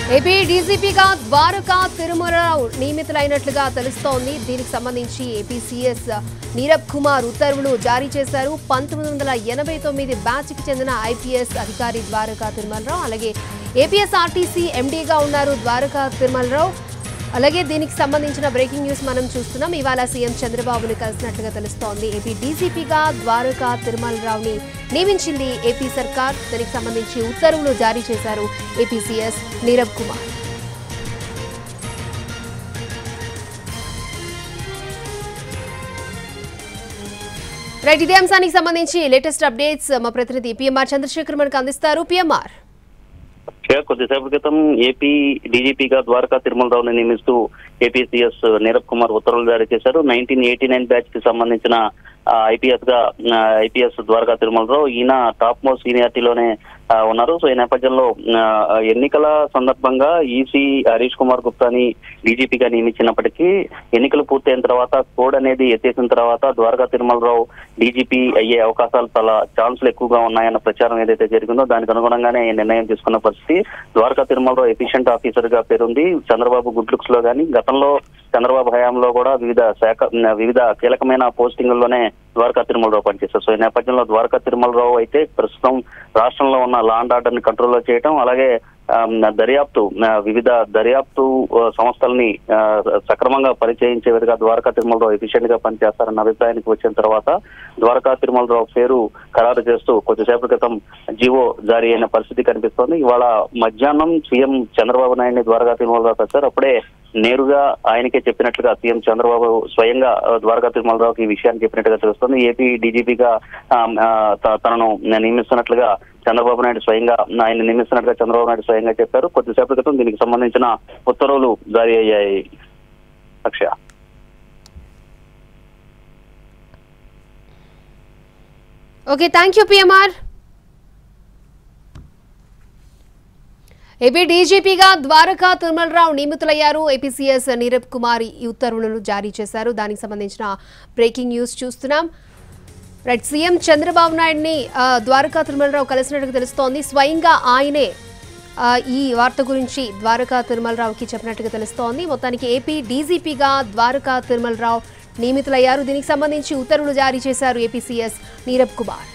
AP డీజీపీగా ద్వారకా తిరుమలరావు నియమితులైనట్లుగా తెలుస్తోంది దీనికి సంబంధించి ఏపీ సీఎస్ నీరబ్ కుమార్ ఉత్తర్వులు జారీ చేశారు పంతొమ్మిది వందల ఎనభై తొమ్మిది బ్యాచ్కి చెందిన ఐపీఎస్ అధికారి ద్వారకా తిరుమలరావు అలాగే ఏపీఎస్ ఆర్టీసీ ఎండీగా ఉన్నారు ద్వారకా తిరుమలరావు అలాగే దీనికి సంబంధించిన బ్రేకింగ్ న్యూస్ మనం చూస్తున్నాం ఇవాళ సీఎం చంద్రబాబుని కలిసినట్లుగా తెలుస్తోంది ఏపీ డీజీపీగా ద్వారకా తిరుమలరావుని నియమించింది ఏపీ సర్కార్ దీనికి సంబంధించి ఉత్తర్వులు జారీ చేశారు AP CS Nirab Kumar right ఇదే అంశానికి సంబంధించి లేటెస్ట్ అప్డేట్స్ మా ప్రతినిధి పిఎంఆర్ చంద్రశేఖర్ మనకు అందిస్తారు పిఎంఆర్ అక్షయ కొద్దిసేపటి క్రితం ఏపీ డీజీపీగా ద్వారకా తిరుమలరావుని నియమిస్తూ ఏపీ సీఎస్ నీరబ్ కుమార్ ఉత్తర్వులు జారీ చేశారు నైన్టీన్ ఎయిటీ నైన్ బ్యాచ్ కి సంబంధించిన ఐపీఎస్ గా ఐపీఎస్ ద్వారకా తిరుమలరావు ఈయన టాప్ మోస్ట్ సీనియారిటీలోనే ఆ, ఉన్నారు సో ఈ నేపథ్యంలో ఆ, ఎన్నికల సందర్భంగా ఈసీ హరీష్ కుమార్ గుప్తాని డీజీపీగా నియమించినప్పటికీ ఎన్నికలు పూర్తయిన తర్వాత కోడ్ అనేది ఎత్తేసిన తర్వాత ద్వారకా తిరుమలరావు డీజీపీ అయ్యే అవకాశాలు చాలా ఛాన్సులు ఎక్కువగా ఉన్నాయన్న ప్రచారం ఏదైతే జరిగిందో దానికి అనుగుణంగానే ఈ నిర్ణయం తీసుకున్న పరిస్థితి ద్వారకా తిరుమలరావు ఎఫిషియెంట్ ఆఫీసర్ గా పేరుంది చంద్రబాబు గుడ్ లుక్స్ లో గానీ గతంలో చంద్రబాబు హయాంలో కూడా వివిధ శాఖ వివిధ కీలకమైన పోస్టింగుల్లోనే ద్వారకా తిరుమలరావు పనిచేస్తారు సో ఈ నేపథ్యంలో ద్వారకా తిరుమలరావు అయితే ప్రస్తుతం రాష్ట్రంలో ఉన్న లా అండ్ ఆర్డర్ ని కంట్రోల్లో చేయడం అలాగే ఆ, దర్యాప్తు ఆ, వివిధ దర్యాప్తు ఆ, సంస్థల్ని ఆ, సక్రమంగా పరిచయించే విధంగా ద్వారకా తిరుమలరావు ఎఫిషియెంట్ గా పనిచేస్తారన్న అభిప్రాయానికి వచ్చిన తర్వాత ద్వారకా తిరుమలరావు పేరు ఖరారు చేస్తూ కొద్దిసేపటి క్రితం జీవో జారీ అయిన పరిస్థితి కనిపిస్తోంది ఇవాళ మధ్యాహ్నం సీఎం చంద్రబాబు నాయుడిని ద్వారకా తిరుమలరావు కలిశారు అప్పుడే నేరుగా ఆయనకే చెప్పినట్లుగా సీఎం చంద్రబాబు స్వయంగా ఆ, ద్వారకా తిరుమలరావుకి ఈ విషయాన్ని చెప్పినట్టుగా తెలుస్తోంది ఏపీ డీజీపీగా తనను నియమిస్తున్నట్లుగా చంద్రబాబు నాయుడు స్వయంగా ఆయన నియమిస్తున్నట్టుగా చంద్రబాబు నాయుడు స్వయంగా చెప్పారు కొద్దిసేపటి క్రితం దీనికి సంబంధించిన ఉత్తర్వులు జారీ అయ్యాయి Akshaya okay thank you PMR AP డీజీపీగా ద్వారకా తిరుమలరావు నియమితులయ్యారు ఏపీసీఎస్ నీరబ్ కుమార్ ఈ ఉత్తర్వులను జారీ చేశారు దానికి సంబంధించిన బ్రేకింగ్ న్యూస్ చూస్తున్నాం రైట్ సీఎం చంద్రబాబు నాయుడిని ఆ, ద్వారకా తిరుమలరావు కలిసినట్టుగా తెలుస్తోంది స్వయంగా ఆయనే ఆ, ఈ వార్త గురించి ద్వారకా తిరుమలరావుకి చెప్పినట్టుగా తెలుస్తోంది మొత్తానికి ఏపీ డీజీపీగా ద్వారకా తిరుమలరావు నియమితులయ్యారు దీనికి సంబంధించి ఉత్తర్వులు జారీ చేశారు ఏపీ సీఎస్ నీరబ్ కుమార్